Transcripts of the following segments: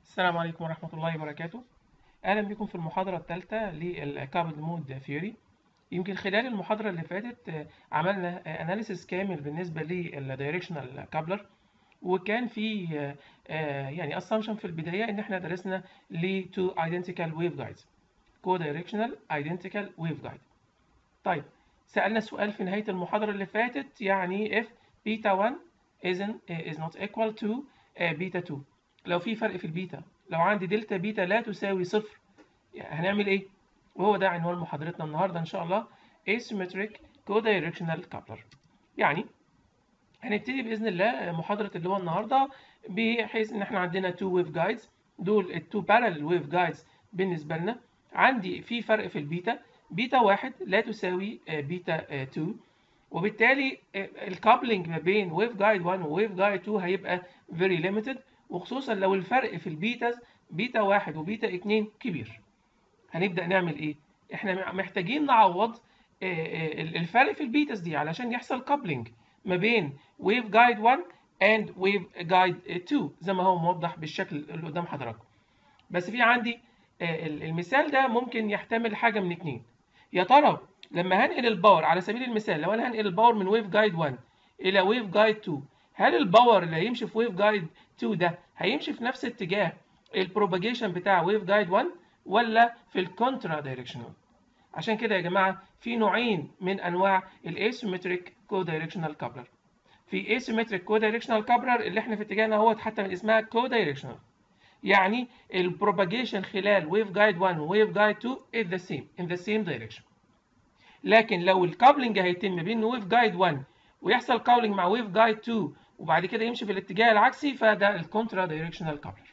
السلام عليكم ورحمة الله وبركاته أهلا بكم في المحاضرة الثالثة للكابل مود ثيوري يمكن خلال المحاضرة اللي فاتت آه، عملنا أناليسيس كامل بالنسبة للدايركشنال كابلر وكان في آه، آه، يعني assumption في البداية إن إحنا درسنا ل two identical waveguides co-directional identical waveguide طيب سألنا سؤال في نهاية المحاضرة اللي فاتت يعني if beta 1 isn't is not equal to آه، beta 2 لو في فرق في البيتا لو عندي دلتا بيتا لا تساوي صفر يعني هنعمل ايه وهو ده عنوان محاضرتنا النهارده ان شاء الله asymmetric codirectional coupler يعني هنبتدي باذن الله محاضره اللي هو النهارده بحيث ان احنا عندنا two wave guides دول التو parallel wave guides بالنسبه لنا عندي في فرق في البيتا بيتا واحد لا تساوي آه، بيتا آه، 2 وبالتالي الكابلنج ما بين ويف جايد 1 وويف جايد 2 هيبقى very limited وخصوصا لو الفرق في البيتاز بيتا واحد وبيتا اتنين كبير هنبدأ نعمل ايه؟ احنا محتاجين نعوض آه، آه، الفرق في البيتاز دي علشان يحصل كابلنج ما بين ويف جايد 1 and ويف جايد 2 زي ما هو موضح بالشكل اللي قدام حضراتكم بس في عندي آه، المثال ده ممكن يحتمل حاجة من اتنين يا ترى لما هنقل الباور على سبيل المثال لو انا هنقل الباور من ويف جايد 1 الى ويف جايد 2 هل الباور اللي هيمشي في ويف جايد 2 ده هيمشي في نفس اتجاه البروباجيشن بتاع ويف جايد 1 ولا في الكونترا دايركشنال عشان كده يا جماعه في نوعين من انواع الاسيمتريك كو دايركشنال كابلر في اسيمتريك كو دايركشنال كابلر اللي احنا في اتجاهنا اهوت حتى من اسمها كو دايركشنال يعني البروباجيشن خلال ويف جايد 1 وويف جايد 2 is the same in the same direction لكن لو الكابلنج هيتم بين ويف جايد 1 ويحصل كابلنج مع ويف جايد 2 وبعد كده يمشي في الاتجاه العكسي فده الكونترا دايركشنال كابلر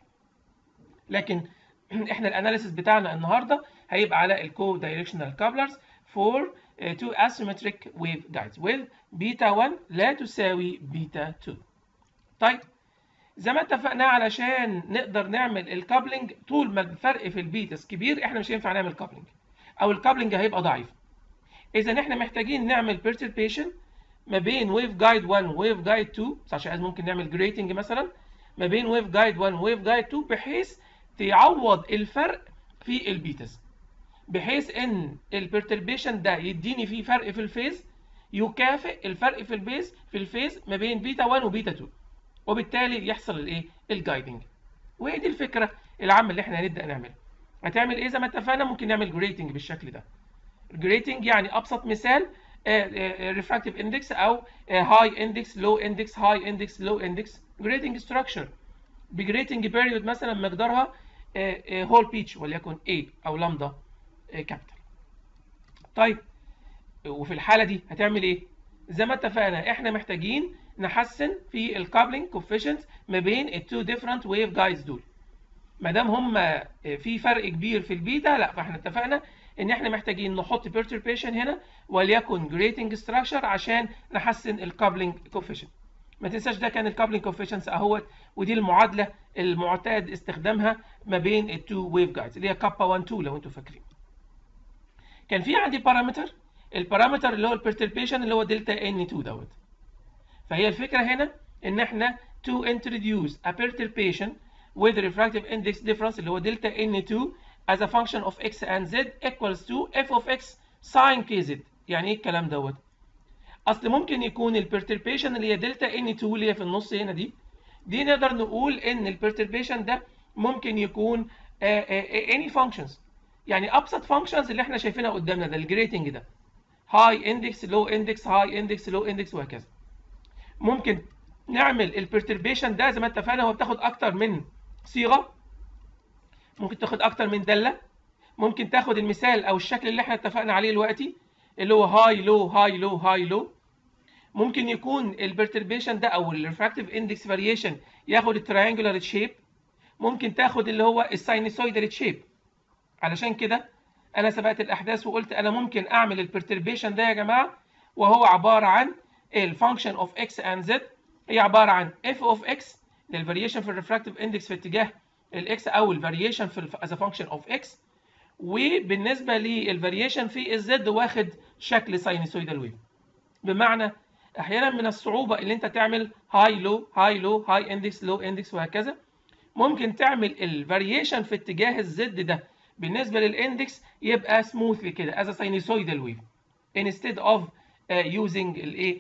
لكن احنا الاناليسيس بتاعنا النهارده هيبقى على الكو دايركشنال كابلرز for uh, two asymmetric wave guides with بيتا 1 لا تساوي بيتا 2 طيب زي ما اتفقنا علشان نقدر نعمل الكابلنج طول ما الفرق في البيتاس كبير احنا مش هينفع نعمل كابلنج او الكابلنج هيبقى ضعيف اذا احنا محتاجين نعمل perturbation ما بين ويف جايد 1 وويف جايد 2 بس عشان عايز ممكن نعمل جريتنج مثلا ما بين ويف جايد 1 وويف جايد 2 بحيث تعوض الفرق في البيتاز بحيث ان البرتربيشن ده يديني فيه فرق في الفيز يكافئ الفرق في البيز في الفيز ما بين بيتا 1 وبيتا 2 وبالتالي يحصل الايه الجايدنج وهي دي الفكره العامه اللي احنا هنبدا نعملها هتعمل ايه زي ما اتفقنا ممكن نعمل جريتنج بالشكل ده الجريتنج يعني ابسط مثال ريفراكتيف اندكس او هاي اندكس لو اندكس هاي اندكس لو اندكس جريتنج ستراكشر بجريتنج بيريود مثلا مقدارها هول بيتش وليكن A او لامدا كابيتال طيب وفي الحاله دي هتعمل ايه زي ما اتفقنا احنا محتاجين نحسن في الكابلنج كوفيشنت ما بين التو ديفرنت ويف جايدز دول ما دام هم في فرق كبير في البيتا لا فاحنا اتفقنا ان احنا محتاجين نحط perturbation هنا وليكن grating structure عشان نحسن الكابلنج كوفيشنت ما تنساش ده كان الكابلنج كوفيشنتس اهوت ودي المعادله المعتاد استخدامها ما بين التو ويف جايدز اللي هي كابا 1 2 لو انتم فاكرين كان في عندي بارامتر البارامتر اللي هو البرتربيشن اللي هو دلتا ان 2 دوت فهي الفكره هنا ان احنا to introduce a perturbation with refractive index difference اللي هو دلتا n2 as a function of x and z equals to f of x sin kz يعني ايه الكلام دوت اصل ممكن يكون البرتربيشن اللي هي دلتا n2 اللي هي في النص هنا دي دي نقدر نقول ان البرتربيشن ده ممكن يكون uh, uh, any functions يعني ابسط functions اللي احنا شايفينها قدامنا ده الجريتنج ده هاي اندكس لو اندكس هاي اندكس لو اندكس وهكذا ممكن نعمل البرتربيشن ده زي ما اتفقنا هو بتاخد اكتر من صيغه ممكن تاخد اكتر من داله ممكن تاخد المثال او الشكل اللي احنا اتفقنا عليه دلوقتي اللي هو هاي لو هاي لو هاي لو ممكن يكون البرتربيشن ده او الريفراكتيف اندكس فاريشن ياخد التريانجولار شيب ممكن تاخد اللي هو الساينسويدال شيب علشان كده انا سبقت الاحداث وقلت انا ممكن اعمل البرتربيشن ده يا جماعه وهو عباره عن الفانكشن اوف اكس اند زد هي عباره عن اف اوف اكس للفاريشن في الريفراكتيف اندكس في اتجاه الاكس او الفاريشن في از فانكشن اوف اكس وبالنسبه للفاريشن في الزد واخد شكل ساينسويدال ويف بمعنى احيانا من الصعوبه اللي انت تعمل هاي لو هاي لو هاي اندكس لو اندكس وهكذا ممكن تعمل الفاريشن في اتجاه الزد ده بالنسبه للاندكس يبقى سموثلي كده از ساينوسويدال ويف instead of uh, using الايه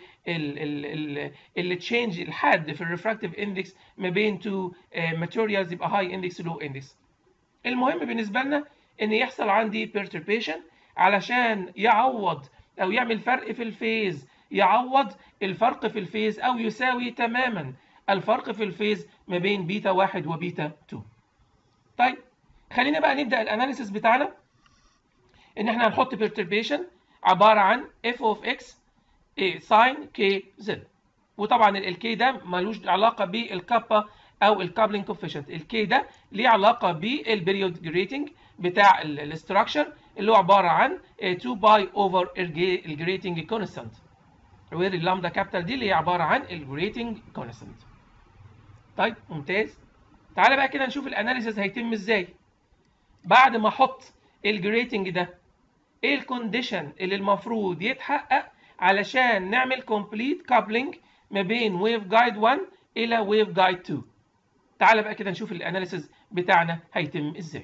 اللي تشينج الحد في الريفراكتيف اندكس ما بين تو ماتيريالز يبقى هاي اندكس لو اندكس المهم بالنسبه لنا ان يحصل عندي perturbation علشان يعوض او يعمل فرق في الفيز يعوض الفرق في الفيز او يساوي تماما الفرق في الفيز ما بين بيتا 1 وبيتا 2 طيب خلينا بقى نبدا الاناليسيس بتاعنا ان احنا هنحط perturbation عباره عن f of x ساين k z وطبعا الكي ده ملوش علاقه بالكابا او الكابلنج كوفيشنت الكي ده ليه علاقه بالبريود جريتنج بتاع الاستراكشر اللي هو عباره عن 2 باي اوفر الجريتنج كونستانت وير اللامدا كابيتال دي اللي هي عباره عن الجريتنج كونستانت طيب ممتاز تعالى بقى كده نشوف الاناليسيس هيتم ازاي بعد ما احط الجريتنج ده ايه الكونديشن اللي المفروض يتحقق علشان نعمل كومبليت كابلنج ما بين ويف جايد 1 الى ويف جايد 2 تعالى بقى كده نشوف الاناليسيس بتاعنا هيتم ازاي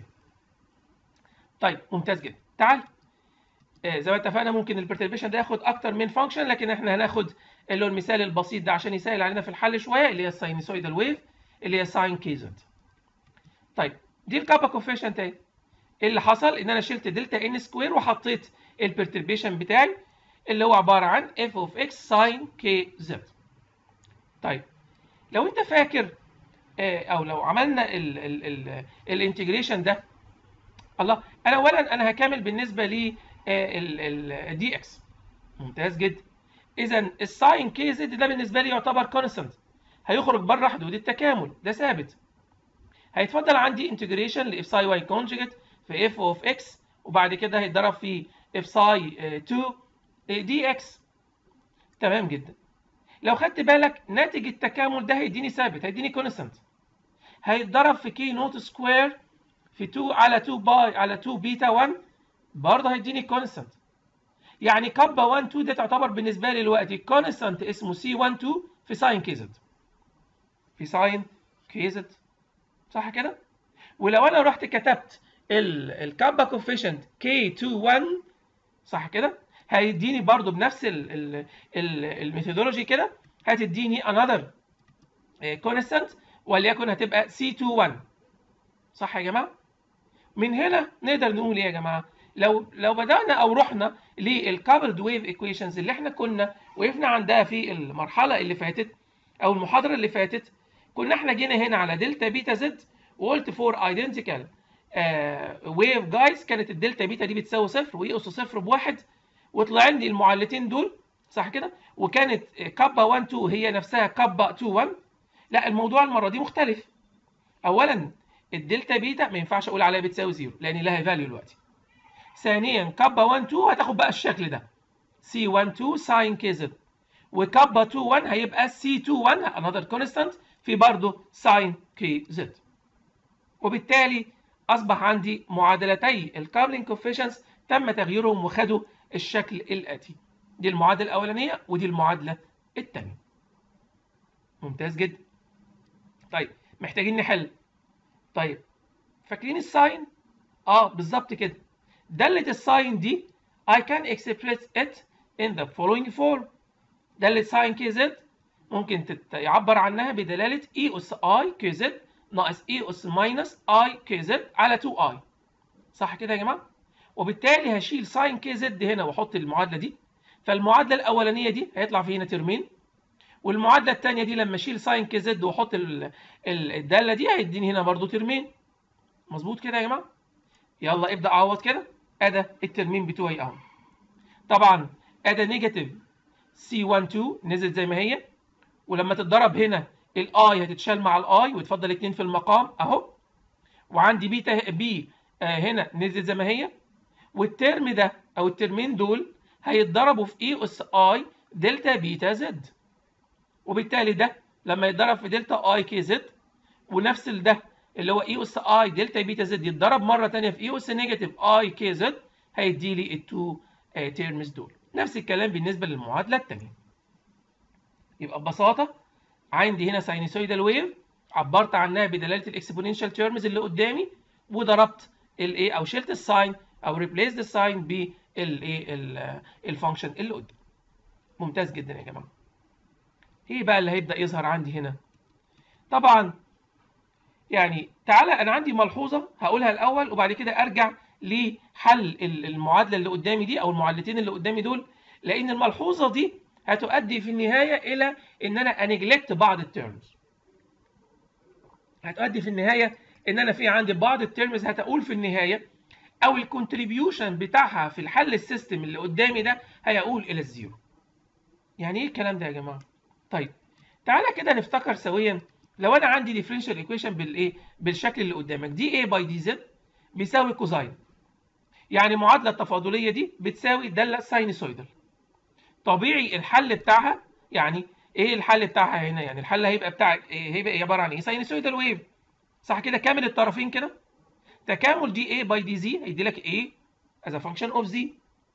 طيب ممتاز جدا تعال آه زي ما اتفقنا ممكن البرتربيشن ده ياخد اكتر من فانكشن لكن احنا هناخد اللي هو المثال البسيط ده عشان يسهل علينا في الحل شويه اللي هي الساينوسويدال ويف اللي هي ساين كيزد طيب دي الكابا كوفيشنت اهي ايه اللي حصل ان انا شلت دلتا ان سكوير وحطيت البرتربيشن بتاعي اللي هو عباره عن اف اوف اكس ساين كي زد طيب لو انت فاكر او لو عملنا الانتجريشن ده الله انا اولا انا هكمل بالنسبه ل الدي اكس ممتاز جدا اذا الساين كي زد ده بالنسبه لي يعتبر كونستنت هيخرج بره حدود التكامل ده ثابت هيتفضل عندي انتجريشن لاف ساي واي كونجوجيت في اف اوف اكس وبعد كده هيتضرب في اف ساي 2 دي اكس تمام جدا لو خدت بالك ناتج التكامل ده هيديني ثابت هيديني كونستنت هيتضرب في كي نوت سكوير في 2 على 2 باي على 2 بيتا 1 برضه هيديني كونستنت يعني كابا 1 2 ده تعتبر بالنسبه لي دلوقتي كونستنت اسمه سي 1 2 في ساين كيزد في ساين كيزد صح كده ولو انا رحت كتبت الكابا كوفيشنت كي 2 1 صح كده هيديني برضو بنفس الميثودولوجي كده هتديني another constant وليكن هتبقى C21 صح يا جماعه من هنا نقدر نقول ايه يا جماعه لو لو بدانا او رحنا للكابلد ويف ايكويشنز اللي احنا كنا وقفنا عندها في المرحله اللي فاتت او المحاضره اللي فاتت كنا احنا جينا هنا على دلتا بيتا زد وقلت فور ايدنتيكال ويف جايز كانت الدلتا بيتا دي بتساوي صفر واي اس صفر بواحد وطلع عندي المعادلتين دول صح كده وكانت كابا 1 2 هي نفسها كابا 2 1 لا الموضوع المره دي مختلف اولا الدلتا بيتا ما ينفعش اقول عليها بتساوي زيرو لان لها فاليو دلوقتي ثانيا كابا 1 2 هتاخد بقى الشكل ده سي 1 2 ساين كي زد وكابا 2 1 هيبقى سي 2 1 انذر كونستانت في برضه ساين كي زد وبالتالي اصبح عندي معادلتي الكابلنج كوفيشنز تم تغييرهم وخدوا الشكل الآتي دي المعادلة الأولانية ودي المعادلة الثانية ممتاز جدا طيب محتاجين نحل طيب فاكرين الساين اه بالظبط كده دالة الساين دي I can express it in the following form دالة ساين كي زد ممكن يعبر عنها بدلالة E أس I كي زد ناقص E أس ماينس I كي زد على 2I صح كده يا جماعة؟ وبالتالي هشيل ساين كي زد هنا واحط المعادله دي فالمعادله الاولانيه دي هيطلع في هنا ترمين والمعادله الثانيه دي لما اشيل ساين كي زد واحط الداله دي هيديني هنا برضو ترمين مظبوط كده يا جماعه يلا ابدا عوض كده ادي الترمين بتوعي اهو طبعا ادي نيجاتيف سي 1 2 نزلت زي ما هي ولما تتضرب هنا الاي هتتشال مع الاي وتفضل اتنين في المقام اهو وعندي بيتا بي آه هنا نزلت زي ما هي والترم ده او الترمين دول هيتضربوا في اي اس اي دلتا بيتا زد وبالتالي ده لما يتضرب في دلتا اي كي زد ونفس ده اللي هو اي اس اي دلتا بيتا زد يتضرب مره ثانيه في اي اس نيجاتيف اي كي زد هيدي لي التو تيرمز دول نفس الكلام بالنسبه للمعادله الثانيه يبقى ببساطه عندي هنا ساينوسويدال ويف عبرت عنها بدلاله الاكسبوننشال تيرمز اللي قدامي وضربت الايه او شلت الساين او ريبليسد الساين بالايه الفانكشن اللي قدام ممتاز جدا يا جماعه ايه بقى اللي هيبدا يظهر عندي هنا طبعا يعني تعالى انا عندي ملحوظه هقولها الاول وبعد كده ارجع لحل المعادله اللي قدامي دي او المعادلتين اللي قدامي دول لان الملحوظه دي هتؤدي في النهايه الى ان انا انجلكت بعض التيرمز هتؤدي في النهايه ان انا في عندي بعض التيرمز هتقول في النهايه او الكونتريبيوشن بتاعها في الحل السيستم اللي قدامي ده هيقول الى الزيرو يعني ايه الكلام ده يا جماعه طيب تعالى كده نفتكر سويا لو انا عندي ديفرنشال ايكويشن بالايه بالشكل اللي قدامك دي ايه باي دي زد بيساوي كوزاين يعني المعادله التفاضليه دي بتساوي داله ساينوسويدال طبيعي الحل بتاعها يعني ايه الحل بتاعها هنا يعني الحل هيبقى بتاع إيه هيبقى عباره عن ايه ساينوسويدال ويف صح كده كامل الطرفين كده تكامل دي ايه باي دي زي هيدي لك ايه از فانكشن اوف زي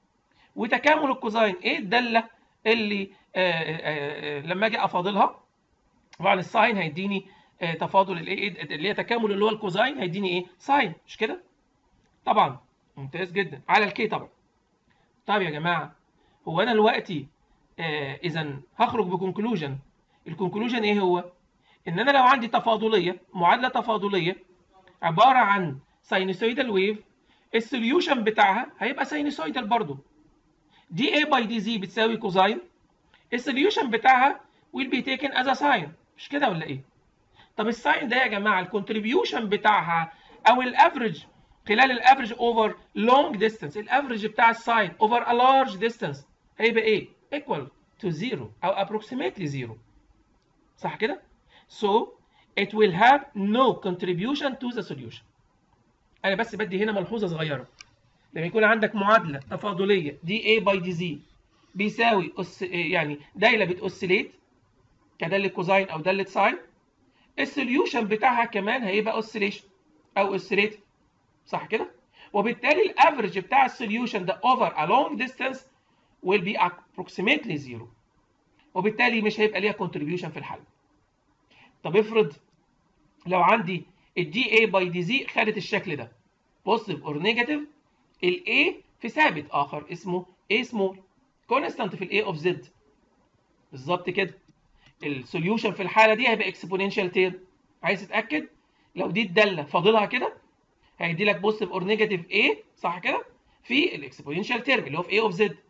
وتكامل الكوزاين ايه الداله اللي آآ آآ لما اجي افاضلها طبعا الساين هيديني تفاضل الايه اللي هي تكامل اللي هو الكوزاين هيديني ايه ساين مش كده طبعا ممتاز جدا على الكي طبعا طيب يا جماعه هو انا دلوقتي آه اذا هخرج بكونكلوجن الكونكلوجن ايه هو ان انا لو عندي تفاضليه معادله تفاضليه عباره عن ساينوسويدال ويف السوليوشن بتاعها هيبقى ساينوسويدال برضو دي اي باي دي زي بتساوي كوزاين السوليوشن بتاعها will be taken as a sign مش كده ولا ايه طب الساين ده يا جماعه الكونتريبيوشن بتاعها او الافريج خلال الافريج اوفر لونج ديستانس الافريج بتاع الساين اوفر a large distance هيبقى ايه equal to zero او approximately zero صح كده so it will have no contribution to the solution انا بس بدي هنا ملحوظه صغيره لما يكون عندك معادله تفاضليه دي a باي دي زي بيساوي أس يعني دايره بتأوسيليت كداله كوزاين او داله ساين السوليوشن بتاعها كمان هيبقى اوسيليشن او اوسيليت صح كده وبالتالي الافرج بتاع السوليوشن ده اوفر a long distance will be approximately zero وبالتالي مش هيبقى ليها contribution في الحل طب افرض لو عندي الدي اي باي دي زي خدت الشكل ده بوزيتيف اور نيجاتيف الاي في ثابت اخر اسمه a small كونستانت في الاي اوف زد بالظبط كده السوليوشن في الحاله دي هيبقى اكسبوننشال تيرم عايز تتاكد لو دي الداله فاضلها كده هيدي لك بوزيتيف اور نيجاتيف a صح كده في الاكسبوننشال تيرم اللي هو في a اوف زد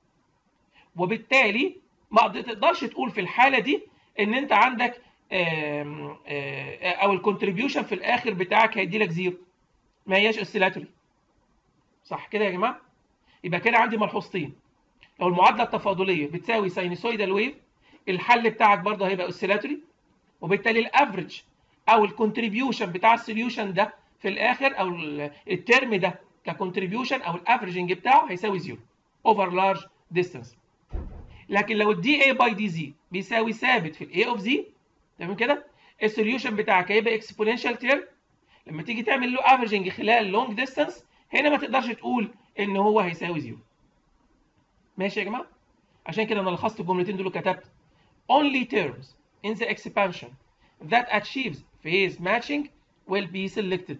وبالتالي ما تقدرش تقول في الحاله دي ان انت عندك آم آم او الكونتريبيوشن في الاخر بتاعك هيدي لك زيرو ما هياش اوسيلاتوري صح كده يا جماعه يبقى كده عندي ملحوظتين لو المعادله التفاضليه بتساوي ساينوسويدال ويف الحل بتاعك برضه هيبقى اوسيلاتوري وبالتالي الافريج او الكونتريبيوشن بتاع السوليوشن ده في الاخر او الترم ده ككونتريبيوشن او الافريجنج بتاعه هيساوي زيرو اوفر لارج ديستانس لكن لو الدي اي باي دي زي بيساوي ثابت في الاي اوف زي تمام كده السوليوشن بتاعك هيبقى اكسبوننشال تيرم لما تيجي تعمل له افريجنج خلال لونج ديستانس هنا ما تقدرش تقول ان هو هيساوي زيرو ماشي يا جماعه عشان كده انا لخصت الجملتين دول وكتبت only terms in the expansion that achieves phase matching will be selected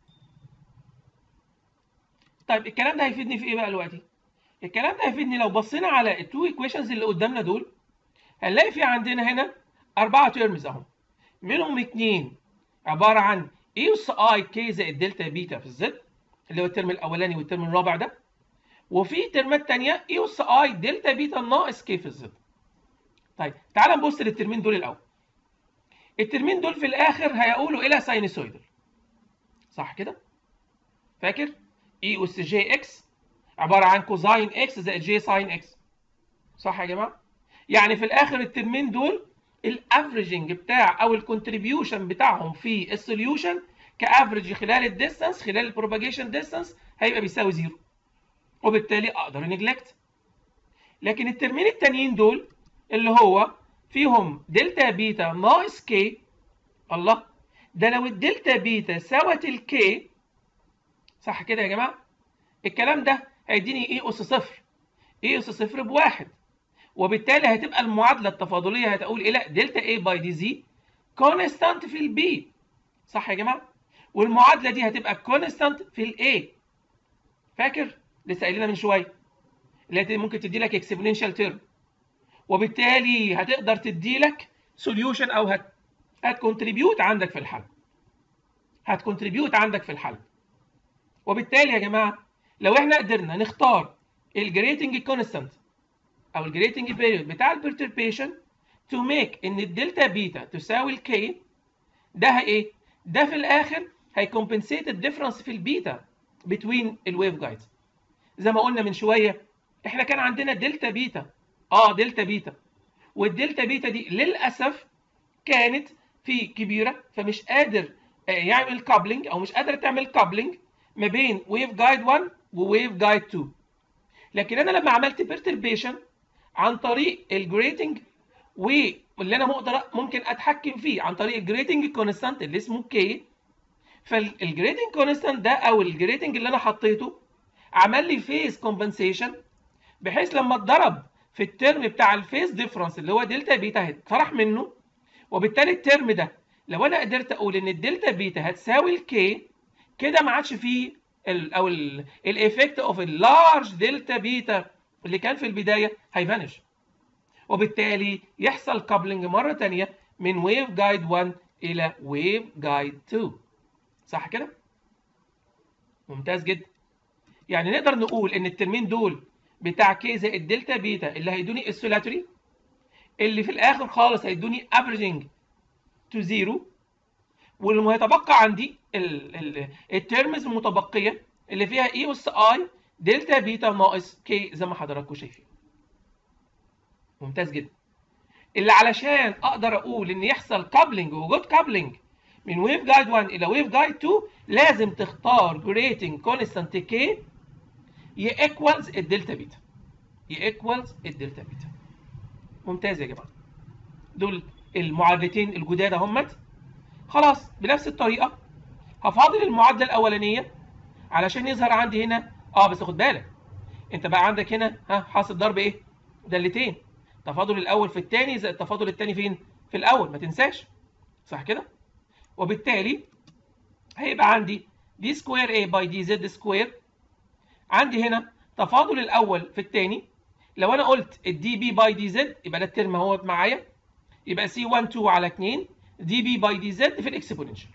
طيب الكلام ده هيفيدني في ايه بقى دلوقتي الكلام ده هيفيدني لو بصينا على التو ايكويشنز اللي قدامنا دول هنلاقي في عندنا هنا أربعة تيرمز أهم منهم اتنين عبارة عن اي اس اي كي زائد دلتا بيتا في الزد اللي هو الترم الأولاني والترم الرابع ده وفي ترمات تانية اي اس اي دلتا بيتا ناقص كي في الزد طيب تعال نبص للترمين دول الأول الترمين دول في الآخر هيقولوا إلى ساينوسويدال صح كده؟ فاكر؟ اي اس جي اكس عبارة عن كوزاين اكس زائد جي ساين اكس صح يا جماعة؟ يعني في الآخر الترمين دول الافريجنج بتاع او الكونتريبيوشن بتاعهم في السوليوشن كافريج خلال الديستانس خلال البروباجيشن ديستانس هيبقى بيساوي زيرو وبالتالي اقدر نجلكت لكن الترمين التانيين دول اللي هو فيهم دلتا بيتا ناقص كي الله ده لو الدلتا بيتا ساوت الكي صح كده يا جماعه الكلام ده هيديني ايه اس صفر ايه اس صفر بواحد وبالتالي هتبقى المعادله التفاضليه هتقول الى دلتا A باي دي زي كونستانت في البي صح يا جماعه والمعادله دي هتبقى كونستانت في الاي فاكر لسه قايلينها من شويه اللي هي ممكن تدي لك اكسبوننشال تيرم وبالتالي هتقدر تدي لك سوليوشن او هت هتكونتريبيوت عندك في الحل هتكونتريبيوت عندك في الحل وبالتالي يا جماعه لو احنا قدرنا نختار الجريتنج كونستانت او الجريتنج بيريود بتاع البرتربيشن تو ميك ان الدلتا بيتا تساوي الكي ده ايه ده في الاخر هيكمبنسيت الديفرنس في البيتا بتوين الويف جايدز زي ما قلنا من شويه احنا كان عندنا دلتا بيتا اه دلتا بيتا والدلتا بيتا دي للاسف كانت في كبيره فمش قادر يعمل كابلنج او مش قادر تعمل كابلنج ما بين ويف جايد 1 وويف جايد 2 لكن انا لما عملت بيرتربيشن عن طريق الجريتنج واللي انا مقدر ممكن اتحكم فيه عن طريق الجريتنج كونستانت اللي اسمه كي فالجريتنج كونستانت ده او الجريتنج اللي انا حطيته عمل لي فيز كومبنسيشن بحيث لما اتضرب في الترم بتاع الفيز ديفرنس اللي هو دلتا بيتا هيتطرح منه وبالتالي الترم ده لو انا قدرت اقول ان الدلتا بيتا هتساوي الكي كده ما عادش فيه ال او الايفكت اوف اللارج دلتا بيتا اللي كان في البدايه هيفانش وبالتالي يحصل كابلنج مره ثانيه من ويف جايد 1 الى ويف جايد 2 صح كده ممتاز جدا يعني نقدر نقول ان الترمين دول بتاع كي زائد دلتا بيتا اللي هيدوني السولاتوري اللي في الاخر خالص هيدوني افريجنج تو زيرو واللي هيتبقى عندي الترمز المتبقيه اللي فيها اي اس اي دلتا بيتا ناقص كي زي ما حضراتكم شايفين ممتاز جدا اللي علشان اقدر اقول ان يحصل كابلنج وجود كابلنج من ويف جايد 1 الى ويف جايد 2 لازم تختار جريتنج كونستانت كي ييكوالز الدلتا بيتا ييكوالز الدلتا بيتا ممتاز يا جماعه دول المعادلتين الجداد اهمت خلاص بنفس الطريقه هفاضل المعادله الاولانيه علشان يظهر عندي هنا اه بس خد بالك انت بقى عندك هنا ها حاصل ضرب ايه دالتين تفاضل الاول في الثاني زائد التفاضل الثاني فين في الاول ما تنساش صح كده وبالتالي هيبقى عندي دي سكوير ايه باي دي زد سكوير عندي هنا تفاضل الاول في الثاني لو انا قلت الدي بي باي دي زد يبقى ده الترم اهو معايا يبقى سي 1 2 على 2 دي بي باي دي زد في الاكسبوننشال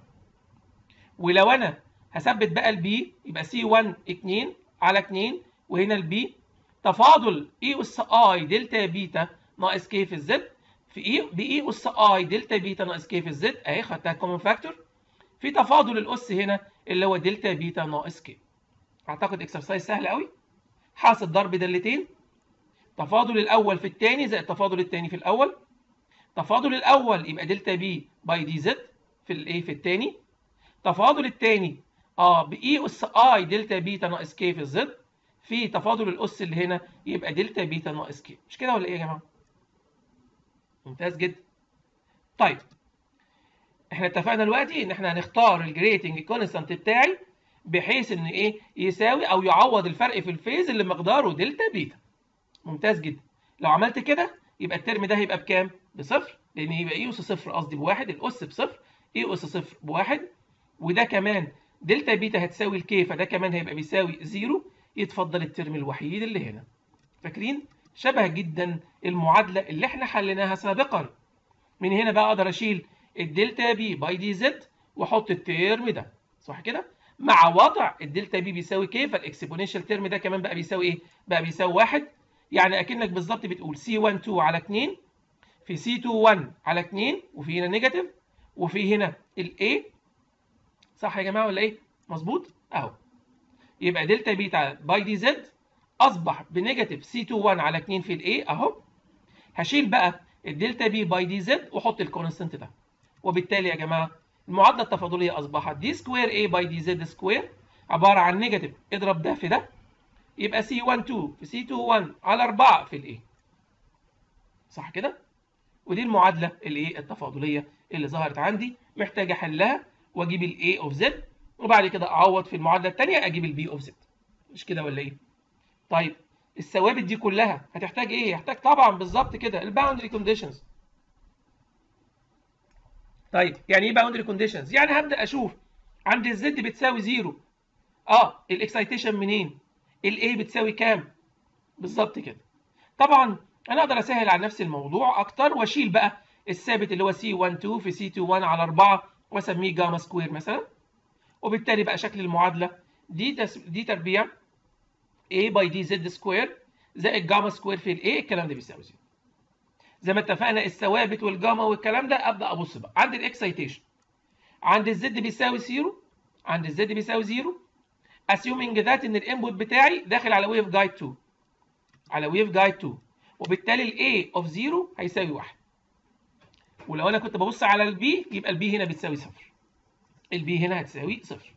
ولو انا هثبت بقى البي يبقى سي 1 2 على 2 وهنا البي تفاضل اي اس اي دلتا بيتا ناقص كي في الزد في اي باي اس اي دلتا بيتا ناقص كي في الزد اهي خدتها كومن فاكتور في تفاضل الاس هنا اللي هو دلتا بيتا ناقص كي اعتقد اكسرسايز سهل قوي حاصل ضرب دالتين تفاضل الاول في الثاني زائد التفاضل الثاني في الاول تفاضل الاول يبقى دلتا بي باي دي زد في الايه في الثاني تفاضل الثاني اه باي اس اي دلتا بيتا ناقص كي في الزد في تفاضل الاس اللي هنا يبقى دلتا بيتا ناقص كي مش كده ولا ايه يا جماعه ممتاز جدا طيب احنا اتفقنا دلوقتي ان احنا هنختار الجريتنج كونستانت بتاعي بحيث ان ايه يساوي او يعوض الفرق في الفيز اللي مقداره دلتا بيتا ممتاز جدا لو عملت كده يبقى الترم ده هيبقى بكام بصفر لان يبقى اي اس صفر قصدي بواحد الاس بصفر اي اس صفر بواحد وده كمان دلتا بيتا هتساوي الكي فده كمان هيبقى بيساوي زيرو يتفضل الترم الوحيد اللي هنا فاكرين شبه جدا المعادله اللي احنا حليناها سابقا من هنا بقى اقدر اشيل الدلتا بي باي دي زد واحط الترم ده صح كده مع وضع الدلتا بي بيساوي كي فالاكسبوننشال ترم ده كمان بقى بيساوي ايه بقى بيساوي واحد يعني اكنك بالظبط بتقول سي 1 2 على 2 في سي 2 1 على 2 وفي هنا نيجاتيف وفي هنا الاي صح يا جماعه ولا ايه مظبوط اهو يبقى دلتا بيتا باي دي زد اصبح بنيجاتيف سي 2 1 على 2 في الاي اهو هشيل بقى الدلتا بي باي دي زد واحط الكونستنت ده وبالتالي يا جماعه المعادله التفاضليه اصبحت دي سكوير اي باي دي زد سكوير عباره عن نيجاتيف اضرب ده في ده يبقى سي 1 2 في سي 2 1 على 4 في الاي صح كده ودي المعادله الايه التفاضليه اللي ظهرت عندي محتاج احلها واجيب الاي اوف زد وبعد كده اعوض في المعادله الثانيه اجيب البي اوف زد مش كده ولا ايه طيب الثوابت دي كلها هتحتاج ايه هتحتاج طبعا بالظبط كده الباوندري كونديشنز طيب يعني ايه باوندري كونديشنز يعني هبدا اشوف عند الزد بتساوي زيرو اه الاكسايتيشن منين الاي بتساوي كام بالظبط كده طبعا انا اقدر اسهل على نفسي الموضوع اكتر واشيل بقى الثابت اللي هو سي 1 2 في سي 2 1 على 4 واسميه جاما سكوير مثلا وبالتالي بقى شكل المعادله دي تس... دي تربيع a باي دي زد سكوير زائد جاما سكوير في الاي الكلام ده بيساوي زيرو زي ما اتفقنا الثوابت والجاما والكلام ده ابدا ابص بقى عند الاكسايتيشن عند الزد بيساوي زيرو عند الزد بيساوي زيرو assuming ذات ان الانبوت بتاعي داخل على ويف جايد 2 على ويف جايد 2 وبالتالي الاي اوف 0 هيساوي 1 ولو انا كنت ببص على البي يبقى البي هنا بتساوي صفر البي هنا هتساوي صفر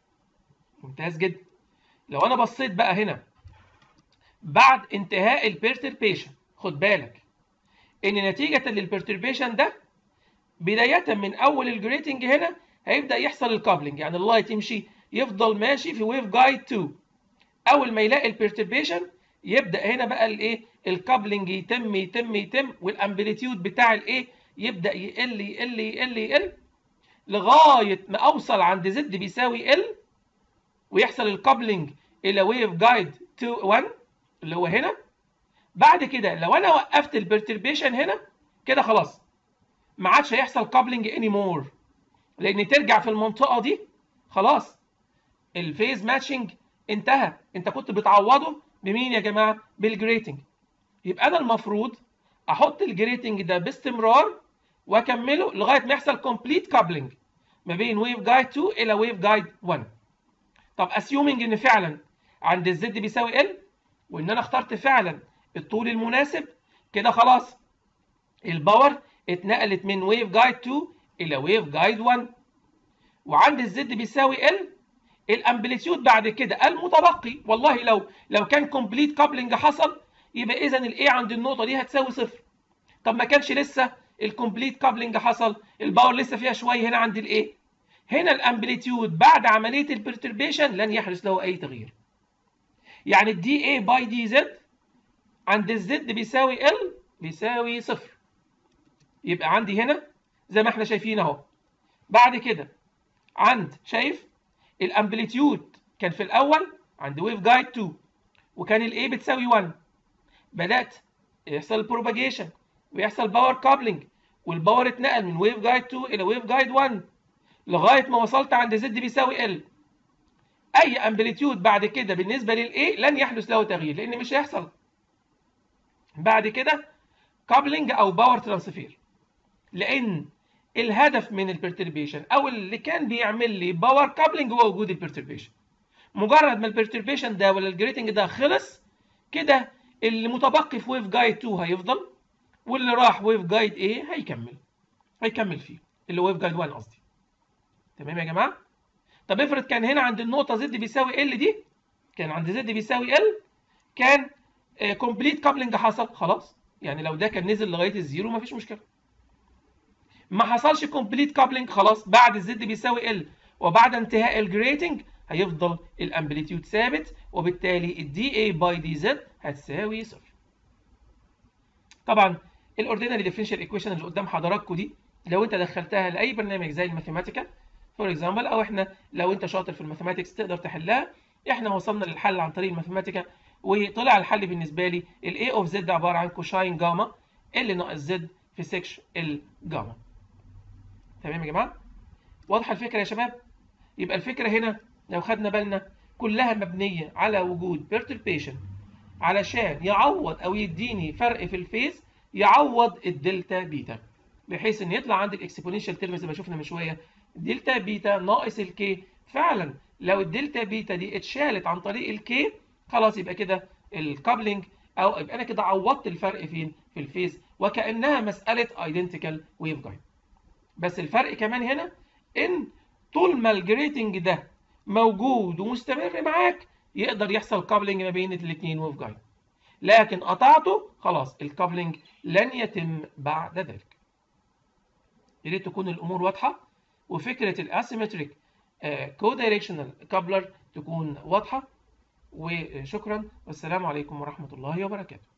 ممتاز جدا لو انا بصيت بقى هنا بعد انتهاء البرتربيشن خد بالك ان نتيجه للبرتربيشن ده بدايه من اول الجريتنج هنا هيبدا يحصل الكابلنج يعني اللايت يمشي يفضل ماشي في ويف جايد 2 اول ما يلاقي البرتربيشن يبدا هنا بقى الايه الكابلنج يتم يتم يتم والامبليتيود بتاع الايه يبدا يقل يقل يقل يقل لغايه ما اوصل عند زد بيساوي ال ويحصل الكابلنج الى ويف جايد 2 1 اللي هو هنا بعد كده لو انا وقفت البرتربيشن هنا كده خلاص ما عادش هيحصل كابلنج اني مور لان ترجع في المنطقه دي خلاص الفيز ماتشنج انتهى انت كنت بتعوضه بمين يا جماعه بالجريتنج يبقى انا المفروض احط الجريتنج ده باستمرار واكمله لغايه ما يحصل كومبليت كابلنج ما بين ويف جايد 2 الى ويف جايد 1 طب اسيومنج ان فعلا عند الزد بيساوي ال وان انا اخترت فعلا الطول المناسب كده خلاص الباور اتنقلت من ويف جايد 2 الى ويف جايد 1 وعند الزد بيساوي ال الامبليتيود بعد كده المتبقي والله لو لو كان كومبليت كابلنج حصل يبقى اذا الاي عند النقطه دي هتساوي صفر طب ما كانش لسه الكومبليت كابلنج حصل الباور لسه فيها شويه هنا عند الاي هنا الامبليتيود بعد عمليه البرتربيشن لن يحدث له اي تغيير يعني الدي اي باي دي زد عند الزد بيساوي ال بيساوي صفر يبقى عندي هنا زي ما احنا شايفين اهو بعد كده عند شايف الامبليتيود كان في الاول عند ويف جايد 2 وكان الاي بتساوي 1 بدات يحصل البروباجيشن ويحصل باور كابلنج والباور اتنقل من ويف جايد 2 الى ويف جايد 1 لغايه ما وصلت عند زد بيساوي ال اي امبليتيود بعد كده بالنسبه للاي لن يحدث له تغيير لان مش هيحصل بعد كده كابلنج او باور ترانسفير لان الهدف من البرتربيشن او اللي كان بيعمل لي باور كابلنج هو وجود البرتربيشن مجرد ما البرتربيشن ده ولا الجريتنج ده خلص كده اللي متبقي في ويف جايد 2 هيفضل واللي راح ويف جايد ايه هيكمل هيكمل فيه اللي ويف جايد 1 قصدي تمام يا جماعه طب افرض كان هنا عند النقطه زد بيساوي ال دي كان عند زد بيساوي ال كان كومبليت كابلنج حصل خلاص يعني لو ده كان نزل لغايه الزيرو مفيش مشكله ما حصلش كومبليت كابلنج خلاص بعد الزد بيساوي ال وبعد انتهاء الجريتنج هيفضل الامبليتيود ثابت وبالتالي الدي اي باي دي زد هتساوي صفر طبعا الاوردينري ديفرنشال ايكويشن اللي قدام حضراتكم دي لو انت دخلتها لاي برنامج زي الماثيماتيكا فور اكزامبل او احنا لو انت شاطر في الماثيماتكس تقدر تحلها احنا وصلنا للحل عن طريق الماثيماتيكا وطلع الحل بالنسبه لي الاي اوف زد عباره عن كوشاين جاما ال ناقص زد في سكش الجاما تمام يا جماعه واضحه الفكره يا شباب يبقى الفكره هنا لو خدنا بالنا كلها مبنيه على وجود بيرتربيشن علشان يعوض او يديني فرق في الفيز يعوض الدلتا بيتا بحيث ان يطلع عندك اكسبوننشال ترم زي ما شفنا من شويه دلتا بيتا ناقص الكي فعلا لو الدلتا بيتا دي اتشالت عن طريق الكي خلاص يبقى كده الكابلنج او يبقى انا كده عوضت الفرق فين في الفيز وكانها مساله ايدنتيكال ويف جايد بس الفرق كمان هنا ان طول ما الجريتنج ده موجود ومستمر معاك يقدر يحصل كابلنج ما بين الاثنين ويف جايد لكن قطعته خلاص الكابلنج لن يتم بعد ذلك يا ريت تكون الامور واضحه وفكره الاسيمتريك كو دايركشنال كابلر تكون واضحه وشكرا والسلام عليكم ورحمه الله وبركاته